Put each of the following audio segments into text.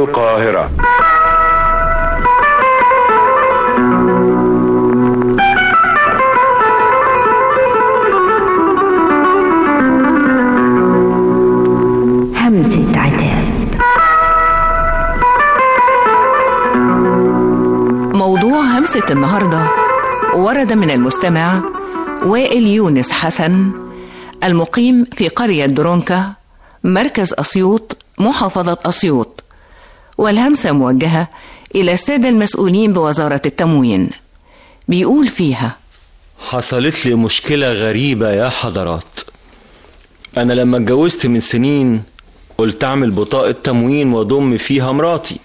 القاهرة همسة عتاب موضوع همسة النهاردة ورد من المستمع وائل يونس حسن المقيم في قرية درونكا مركز أسيوط محافظة أسيوط والهمسة موجهة إلى السادة المسؤولين بوزارة التموين بيقول فيها حصلت لي مشكلة غريبة يا حضرات أنا لما اتجوزت من سنين قلت أعمل بطاقة تموين وأضم فيها مراتي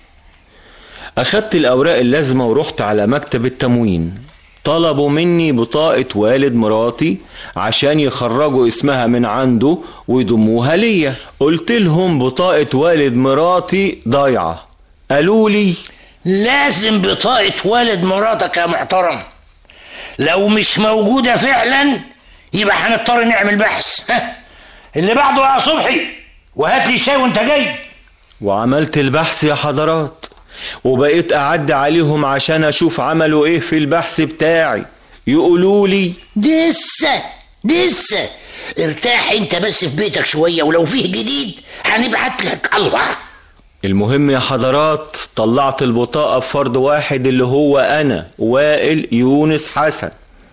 أخدت الأوراق اللازمة ورحت على مكتب التموين طلبوا مني بطاقة والد مراتي عشان يخرجوا اسمها من عنده ويضموها ليا قلت لهم بطاقة والد مراتي ضايعة قالوا لي لازم بطاقة والد مراتك يا محترم لو مش موجودة فعلا يبقى هنضطر نعمل بحث ها، اللي بعده يا صبحي وهات لي الشاي وانت جاي وعملت البحث يا حضرات وبقيت أعد عليهم عشان أشوف عملوا إيه في البحث بتاعي يقولوا لي لسه لسه ارتاح انت بس في بيتك شوية ولو فيه جديد هنبعت لك الله المهم يا حضرات طلعت البطاقة بفرد واحد اللي هو أنا وائل يونس حسن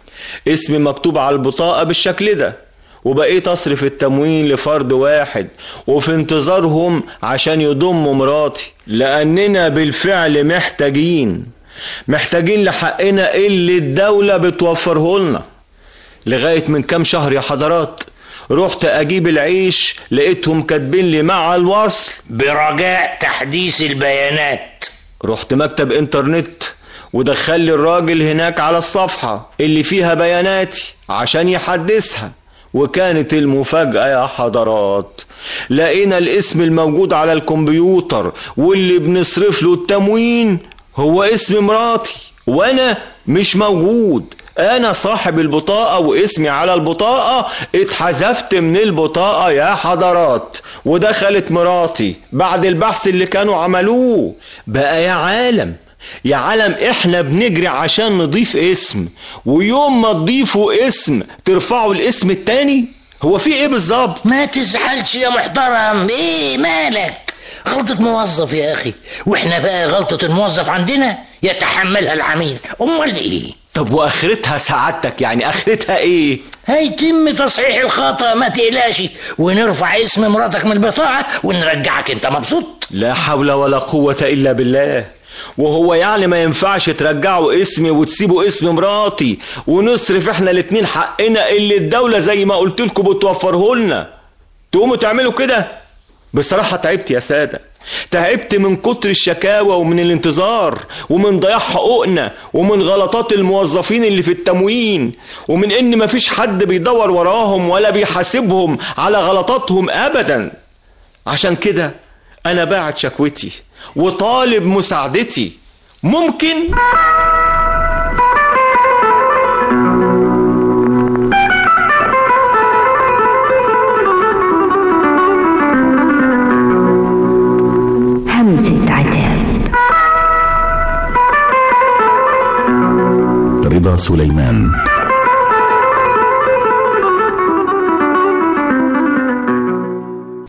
اسمي مكتوب على البطاقة بالشكل ده وبقيت أصرف التموين لفرد واحد وفي انتظارهم عشان يضموا مراتي لأننا بالفعل محتاجين محتاجين لحقنا اللي الدولة بتوفره لنا لغاية من كام شهر يا حضرات رحت أجيب العيش لقيتهم كاتبين لي مع الوصل برجاء تحديث البيانات رحت مكتب انترنت ودخل لي الراجل هناك على الصفحة اللي فيها بياناتي عشان يحدثها وكانت المفاجأة يا حضرات لقينا الاسم الموجود على الكمبيوتر واللي بنصرف له التموين هو اسم مراتي وانا مش موجود انا صاحب البطاقة واسمي على البطاقة اتحذفت من البطاقة يا حضرات ودخلت مراتي بعد البحث اللي كانوا عملوه بقى يا عالم يا عالم احنا بنجري عشان نضيف اسم ويوم ما تضيفوا اسم ترفعوا الاسم التاني هو في ايه بالظبط ما تزعلش يا محترم ايه مالك غلطة موظف يا اخي واحنا بقى غلطة الموظف عندنا يتحملها العميل امال ايه طب واخرتها سعادتك يعني اخرتها ايه هيتم تصحيح الخطأ ما تقلقش ونرفع اسم مراتك من البطاقة ونرجعك انت مبسوط لا حول ولا قوة الا بالله وهو يعني ما ينفعش ترجعوا اسمي وتسيبوا اسم مراتي ونصرف احنا الاتنين حقنا اللي الدولة زي ما قلت لكم بتوفره لنا تقوموا تعملوا كده بصراحة تعبت يا سادة تعبت من كتر الشكاوى ومن الانتظار ومن ضياع حقوقنا ومن غلطات الموظفين اللي في التموين ومن ان مفيش حد بيدور وراهم ولا بيحاسبهم على غلطاتهم ابدا عشان كده انا باعت شكوتي وطالب مساعدتي ممكن همسة عتاب رضا سليمان